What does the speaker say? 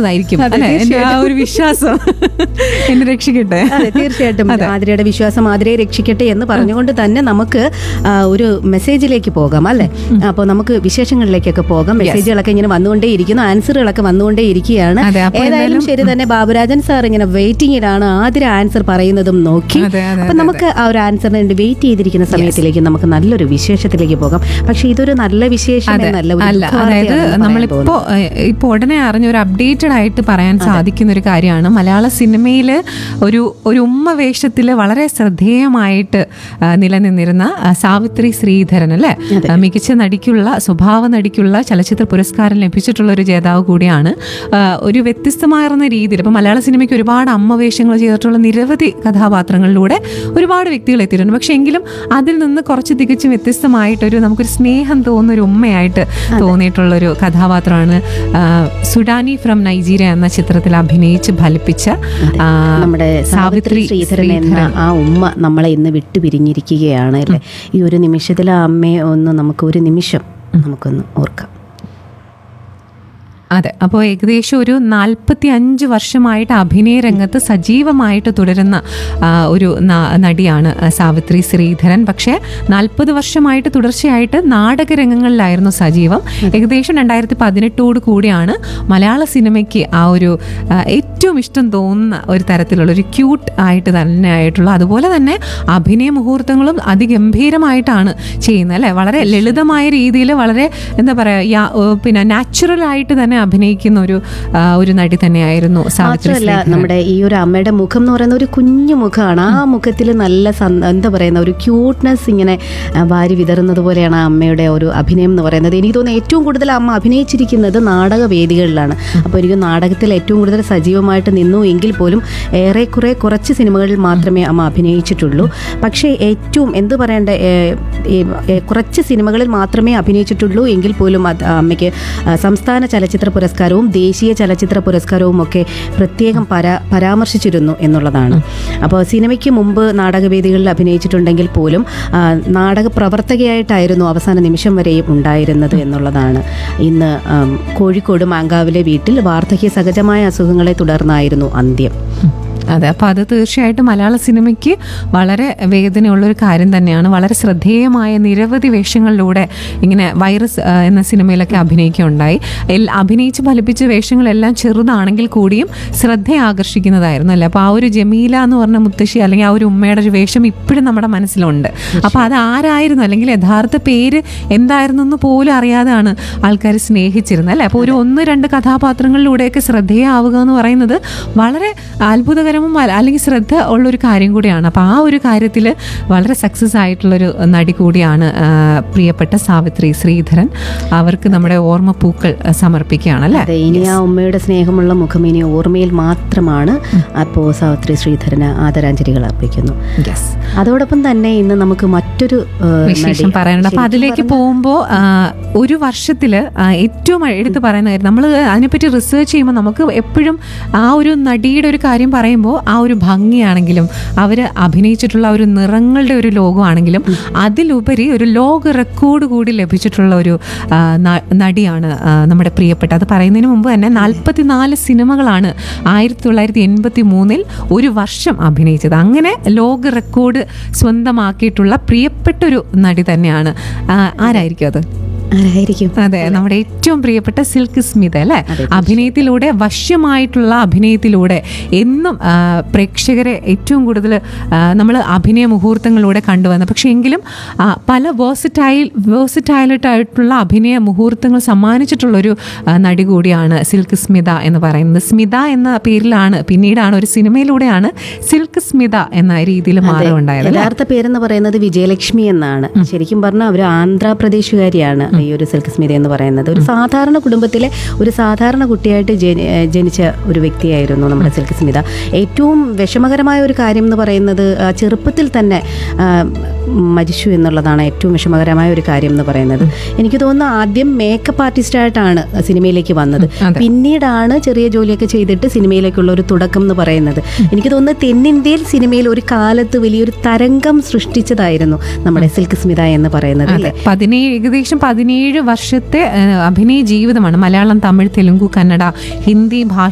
രക്ഷിക്കുന്നതായിരിക്കും അതെ, അല്ലെ എന്റെ ആ ഒരു വിശ്വാസം എന്നെ രക്ഷിക്കട്ടെ അതെ തീർച്ചയായിട്ടും ആതിരയുടെ വിശ്വാസം ആതിരയെ രക്ഷിക്കട്ടെ എന്ന് പറഞ്ഞുകൊണ്ട് തന്നെ നമുക്ക് ആ, ഒരു മെസ്സേജിലേക്ക് പോകാം അല്ലെ അപ്പോൾ നമുക്ക് വിശേഷങ്ങളിലേക്കൊക്കെ പോകാം മെസ്സേജുകളൊക്കെ ഇങ്ങനെ വന്നുകൊണ്ടേ ഇരിക്കുന്നു ആൻസറുകളൊക്കെ വന്നുകൊണ്ടേ ഇരിക്കുകയാണ് അതെ, അപ്പോൾ ഏതായാലും ശരി തന്നെ ബാബുരാജൻ സാർ ഇങ്ങനെ വെയിറ്റിംഗിലാണ് ആതിര ആൻസർ പറയുന്നതും നോക്കി അതെ, അതെ, അപ്പൊ നമുക്ക് ആ ഒരു ആൻസറിന് വേണ്ടി വെയിറ്റ് ചെയ്തിരിക്കുന്ന സമയത്തിലേക്ക് നമുക്ക് നല്ലൊരു വിശേഷത്തിലേക്ക് പോകാം പക്ഷെ ഇതൊരു നല്ല വിശേഷം അതെ എന്നല്ല ഒരു അല്ല ദുഃഖവാർത്തയാണ് അതായത് പറയാൻ നമ്മളിപ്പോ പോകുന്നത്. ഏഹ്, ഇപ്പൊ ഉടനെ അറിഞ്ഞ ഒരു അപ്ഡേറ്റഡ് ആയിട്ട് പറയാൻ സാധിക്കുന്ന ഒരു കാര്യമാണ് മലയാള സിനിമയിൽ ഒരു ഒരു ഉമ്മ വേഷത്തിൽ വളരെ ശ്രദ്ധേയമായിട്ട് ആ, നിലനിന്നിരുന്ന ആ, സാവിത്രി ശ്രീധരൻ അല്ലെ ആ, മികച്ച നടിക്കുള്ള സ്വഭാവ നടിക്കുള്ള ചലച്ചിത്ര പുരസ്കാരം ലഭിച്ചിട്ടുള്ള ഒരു ജേതാവ് കൂടിയാണ് ആ, ഒരു വ്യത്യസ്തമാർന്ന രീതിയിൽ ഇപ്പൊ മലയാള സിനിമയ്ക്ക് ഒരുപാട് അമ്മ വേഷങ്ങൾ ചെയ്തിട്ടുള്ള നിരവധി കഥാപാത്രങ്ങളിലൂടെ ഒരുപാട് വ്യക്തികൾ എത്തിയിട്ടുണ്ട് പക്ഷെ എങ്കിലും അതിൽ നിന്ന് കുറച്ച് തികച്ചും വ്യത്യസ്തമായിട്ടൊരു നമുക്കൊരു സ്നേഹം തോന്നുന്ന ഒരു ഉമ്മയായിട്ട് തോന്നിയിട്ടുള്ള ഒരു കഥാപാത്രമാണ് ആ, സുഡാനി ഫ്രം നൈജീരിയ എന്ന ചിത്രത്തിൽ അഭിനയിച്ച് ഫലിപ്പിച്ച ആ, നമ്മുടെ സാവിത്രി ശ്രീധരൻ എന്ന ആ ഉമ്മ നമ്മളെ ഇന്ന് വിട്ടുപിരിഞ്ഞിരിക്കുകയാണ് അല്ലേ ഈ ഒരു നിമിഷത്തിൽ ആ അമ്മയെ ഒന്ന് നമുക്ക് ഒരു നിമിഷം നമുക്കൊന്ന് ഓർക്കാം അതെ അപ്പോൾ ഏകദേശം ഒരു നാൽപ്പത്തി അഞ്ച് വർഷമായിട്ട് അഭിനയ രംഗത്ത് സജീവമായിട്ട് തുടരുന്ന ആ, ഒരു ന- നടിയാണ് ആ, സാവിത്രി ശ്രീധരൻ പക്ഷേ നാൽപ്പത് വർഷമായിട്ട് തുടർച്ചയായിട്ട് നാടകരംഗങ്ങളിലായിരുന്നു സജീവം ഏകദേശം രണ്ടായിരത്തി പതിനെട്ടോട് കൂടിയാണ് മലയാള സിനിമയ്ക്ക് ആ ഒരു ആ, ഏറ്റവും ഇഷ്ടം തോന്നുന്ന ഒരു തരത്തിലുള്ള ഒരു ക്യൂട്ട് ആയിട്ട് തന്നെ ആയിട്ടുള്ള അതുപോലെ തന്നെ അഭിനയ മുഹൂർത്തങ്ങളും അതിഗംഭീരമായിട്ടാണ് ചെയ്യുന്നത് അല്ലേ വളരെ ലളിതമായ രീതിയിൽ വളരെ എന്താ പറയുക പിന്നെ നാച്ചുറൽ ആയിട്ട് തന്നെ അഭിനയിക്കുന്ന ഒരു ആ, ഒരു നടി തന്നെയായിരുന്നു സാവിത്രി മാത്രമല്ല ശ്രീധരൻ. നമ്മുടെ ഈ ഒരു അമ്മയുടെ മുഖം എന്ന് പറയുന്ന ഒരു കുഞ്ഞു മുഖമാണ് ആ മുഖത്തിൽ നല്ല സന്ത- എന്താ പറയുന്ന ഒരു ക്യൂട്ട്നെസ് ഇങ്ങനെ ആ, വാരി വിതറുന്നത് പോലെയാണ് ആ അമ്മയുടെ ഒരു അഭിനയം എന്ന് പറയുന്നത് എനിക്ക് തോന്നുന്നു ഏറ്റവും കൂടുതൽ അമ്മ അഭിനയിച്ചിരിക്കുന്നത് നാടക വേദികളിലാണ് അപ്പോൾ എനിക്ക് നാടകത്തിൽ ഏറ്റവും കൂടുതൽ സജീവമായിട്ട് നിന്നു എങ്കിൽ പോലും ഏറെക്കുറെ കുറച്ച് സിനിമകളിൽ മാത്രമേ അമ്മ അഭിനയിച്ചിട്ടുള്ളൂ പക്ഷേ ഏറ്റവും എന്ത് പറയണ്ട ഏ, ഈ, ഏ, കുറച്ച് സിനിമകളിൽ മാത്രമേ അഭിനയിച്ചിട്ടുള്ളൂ എങ്കിൽ പോലും അത് അമ്മയ്ക്ക് ആ, സംസ്ഥാന ചലച്ചിത്ര പുരസ്കാരവും ദേശീയ ചലച്ചിത്ര പുരസ്കാരവും ഒക്കെ പ്രത്യേകം പരാ പരാമർശിച്ചിരുന്നു എന്നുള്ളതാണ് അപ്പോൾ സിനിമയ്ക്ക് മുമ്പ് നാടകവേദികളിൽ അഭിനയിച്ചിട്ടുണ്ടെങ്കിൽ പോലും ആ, നാടക പ്രവർത്തകയായിട്ടായിരുന്നു അവസാന നിമിഷം വരെയും ഉണ്ടായിരുന്നത് എന്നുള്ളതാണ് ഇന്ന് ആം, കോഴിക്കോട് മാങ്കാവിലെ വീട്ടിൽ വാർദ്ധക്യ സഹജമായ അസുഖങ്ങളെ തുടർന്നായിരുന്നു അന്ത്യം അതെ അപ്പോൾ അത് തീർച്ചയായിട്ടും മലയാള സിനിമയ്ക്ക് വളരെ വേദനയുള്ള ഒരു കാര്യം തന്നെയാണ് വളരെ ശ്രദ്ധേയമായ നിരവധി വേഷങ്ങളിലൂടെ ഇങ്ങനെ വൈറസ് ആ, എന്ന സിനിമയിലൊക്കെ അഭിനയിക്കുകയുണ്ടായി എൽ- അഭിനയിച്ച് ഫലിപ്പിച്ച വേഷങ്ങളെല്ലാം ചെറുതാണെങ്കിൽ കൂടിയും ശ്രദ്ധ ആകർഷിക്കുന്നതായിരുന്നു അല്ലേ അപ്പോൾ ആ ഒരു ജമീല എന്ന് പറഞ്ഞ മുത്തശ്ശി അല്ലെങ്കിൽ ആ ഒരു ഉമ്മയുടെ ഒരു വേഷം ഇപ്പോഴും നമ്മുടെ മനസ്സിലുണ്ട് അപ്പോൾ അത് ആരായിരുന്നു അല്ലെങ്കിൽ യഥാർത്ഥ പേര് എന്തായിരുന്നു എന്ന് പോലും അറിയാതെയാണ് ആൾക്കാർ സ്നേഹിച്ചിരുന്നത് അല്ലേ അപ്പോൾ ഒരു ഒന്ന് രണ്ട് കഥാപാത്രങ്ങളിലൂടെയൊക്കെ ശ്രദ്ധേയമാവുക എന്ന് പറയുന്നത് വളരെ അത്ഭുതകരവും അല്ല- അല്ലെങ്കിൽ ശ്രദ്ധ ഉള്ളൊരു കാര്യം കൂടിയാണ് അപ്പോൾ ആ ഒരു കാര്യത്തിൽ വളരെ സക്സസ് ആയിട്ടുള്ളൊരു നടി കൂടിയാണ് ആ, പ്രിയപ്പെട്ട സാവിത്രി ശ്രീധരൻ അവർക്ക് നമ്മുടെ ഓർമ്മ പൂക്കൾ സമർപ്പിക്കുകയാണ് അല്ലേ അതെ ഇനി ആ ഉമ്മയുടെ സ്നേഹമുള്ള മുഖം ഇനി ഓർമ്മയിൽ മാത്രമാണ് അപ്പോൾ സാവിത്രി ശ്രീധരന് ആദരാഞ്ജലികൾ അർപ്പിക്കുന്നു യെസ് അതോടൊപ്പം തന്നെ ഇന്ന് നമുക്ക് മറ്റൊരു ആ, വിശേഷം നടി- പറയാനുണ്ട് അപ്പൊ ശരിക്കും അതിലേക്ക് പോകുമ്പോൾ ഒരു വർഷത്തില് ആ, ഏറ്റവും എടുത്ത് പറയുന്ന കാര്യം നമ്മൾ അതിനെപ്പറ്റി റിസർച്ച് ചെയ്യുമ്പോൾ നമുക്ക് എപ്പോഴും ആ ഒരു നടിയുടെ ഒരു കാര്യം പറയുമ്പോൾ ആ ഒരു ഭംഗിയാണെങ്കിലും അവർ അഭിനയിച്ചിട്ടുള്ള ആ ഒരു നിറങ്ങളുടെ ഒരു ലോകമാണെങ്കിലും അതിലുപരി ഒരു ലോക റെക്കോർഡ് കൂടി ലഭിച്ചിട്ടുള്ള ഒരു ആ, ന- നടിയാണ് ആ, നമ്മുടെ പ്രിയപ്പെട്ട അത് പറയുന്നതിന് മുമ്പ് തന്നെ നാൽപ്പത്തിനാല് സിനിമകളാണ് ആയിരത്തി തൊള്ളായിരത്തി എൺപത്തി മൂന്നിൽ ഒരു വർഷം അഭിനയിച്ചത് അങ്ങനെ ലോക റെക്കോർഡ് സ്വന്തമാക്കിയിട്ടുള്ള പ്രിയപ്പെട്ട ഒരു നടി തന്നെയാണ് ആ, ആരായിരിക്കും അത് ആരായിരിക്കും അതെ നമ്മുടെ ഏറ്റവും പ്രിയപ്പെട്ട സിൽക്ക് സ്മിത അല്ലെ അഭിനയത്തിലൂടെ വശ്യമായിട്ടുള്ള അഭിനയത്തിലൂടെ എന്നും ആ, പ്രേക്ഷകരെ ഏറ്റവും കൂടുതൽ നമ്മൾ അഭിനയ മുഹൂർത്തങ്ങളിലൂടെ കണ്ടുവന്നത് പക്ഷെ എങ്കിലും ആ, പല വേഴ്സറ്റൈൽ വേഴ്സറ്റൈലായിട്ടുള്ള അഭിനയ മുഹൂർത്തങ്ങൾ സമ്മാനിച്ചിട്ടുള്ളൊരു ആ, നടി കൂടിയാണ് സിൽക്ക് സ്മിത എന്ന് പറയുന്നത് സ്മിത എന്ന പേരിലാണ് പിന്നീടാണ് ഒരു സിനിമയിലൂടെയാണ് സിൽക്ക് സ്മിത എന്ന രീതിയിൽ മാറുണ്ടായത് അല്ലേ? യഥാർത്ഥ പേരെന്ന് പറയുന്നത് വിജയലക്ഷ്മി എന്നാണ് ശരിക്കും പറഞ്ഞാൽ അവർ ആന്ധ്രാപ്രദേശുകാരിയാണ് ഈ ഒരു സിൽക്ക് സ്മിത എന്ന് പറയുന്നത് ഒരു സാധാരണ കുടുംബത്തിലെ ഒരു സാധാരണ കുട്ടിയായിട്ട് ജനി- ഏഹ് ജനിച്ച ഒരു വ്യക്തിയായിരുന്നു നമ്മുടെ സിൽക്ക് സ്മിത ഏറ്റവും വിഷമകരമായ ഒരു കാര്യം എന്ന് പറയുന്നത് ആ ചെറുപ്പത്തിൽ തന്നെ ആ, മരിച്ചു എന്നുള്ളതാണ് ഏറ്റവും വിഷമകരമായ ഒരു കാര്യം എന്ന് പറയുന്നത് എനിക്ക് തോന്നുന്നു ആദ്യം മേക്കപ്പ് ആർട്ടിസ്റ്റായിട്ടാണ് സിനിമയിലേക്ക് വന്നത് അതെ. പിന്നീടാണ് ചെറിയ ജോലിയൊക്കെ ചെയ്തിട്ട് സിനിമയിലേക്കുള്ള ഒരു തുടക്കം എന്ന് പറയുന്നത് എനിക്ക് തോന്നുന്നു തെന്നിന്ത്യയിൽ സിനിമയിൽ ഒരു കാലത്ത് വലിയൊരു തരംഗം സൃഷ്ടിച്ചതായിരുന്നു നമ്മുടെ സിൽക്ക് സ്മിത എന്ന് പറയുന്നത് അതെ അല്ലേ പതിനേഴ് ഏകദേശം പതിനേഴ് വർഷത്തെ ആ, അഭിനയ ജീവിതമാണ് മലയാളം തമിഴ് തെലുങ്കു കന്നഡ ഹിന്ദി ഭാഷ